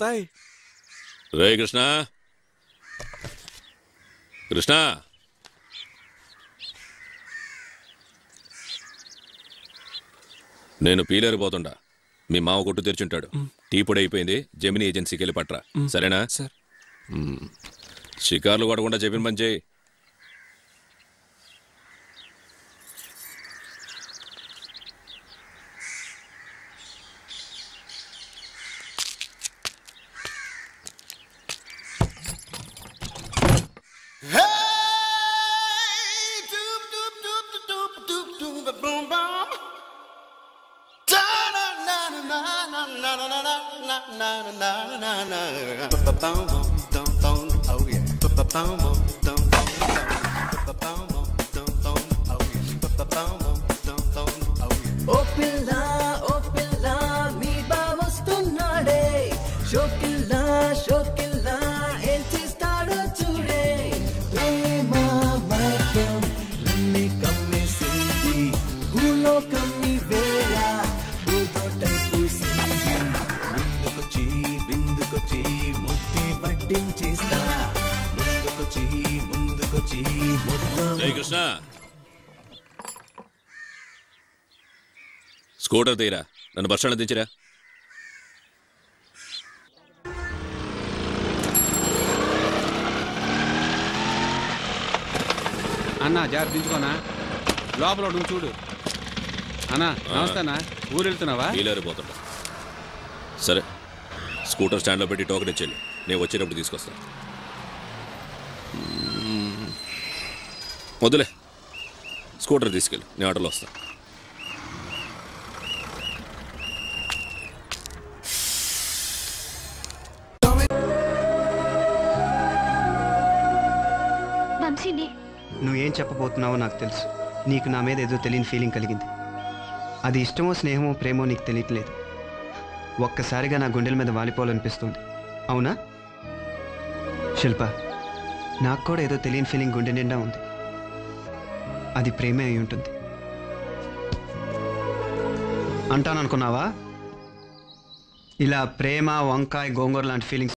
వస్తాయి రే కృష్ణ కృష్ణ నేను పీలేరిపోతుండా మీ మామ కొట్టు తెరిచుంటాడు టీ పొడి అయిపోయింది జమినీ ఏజెన్సీకి వెళ్ళి పట్రా సరేనా సార్ మ్మ్. షికార్లు కొట్టకుండా చెప్పిన పని చేయి ఓ పిల్ల ఓ పిల్ల మీ బావస్తున్నాడే షోకిల్ల షోకిల్ల ఏం చేస్తాడో చూడే ప్రేమ వర్గం నన్ను కమ్మేసింది భూలో కమ్మి వేళ భూతోటై పూసింది ముందుకొచ్చి బిందుకొచ్చి ముద్ది వడ్డించేస్తా ముందుకొచ్చి ముందుకొచ్చి మొత్తం జై కృష్ణ స్కూటర్ తీరా నన్ను బస్ స్టాండ్ దించిరా అన్న జాగ్రత్త దించుకోనా లోపల ఒకటి ఉంది చూడు అన్నా నమస్తే అన్న ఊరు వెళ్తున్నావా పీలేరిపోతుంటా సరే స్కూటర్ స్టాండ్లో పెట్టి టోకెన్ ఇచ్చేయాలి నేను వచ్చేటప్పుడు తీసుకొస్తాను మ్మ్. వద్దులే స్కూటర్ తీసుకెళ్ళి నేను ఆటోలో వస్తాను వంశీని నువ్వేం చెప్పబోతున్నావో నాకు తెలుసు నీకు నా మీద ఏదో తెలియని ఫీలింగ్ కలిగింది అది ఇష్టమో స్నేహమో ప్రేమో నీకు తెలియట్లేదు ఒక్కసారిగా నా గుండెల మీద వాలిపోవాలనిపిస్తుంది అవునా శిల్ప నాకు కూడా ఏదో తెలియని ఫీలింగ్ గుండె నిండా ఉంది అది ప్రేమే అయి ఉంటుంది అంటాననుకున్నావా ఇలా ప్రేమ వంకాయ గోంగూర లాంటి ఫీలింగ్స్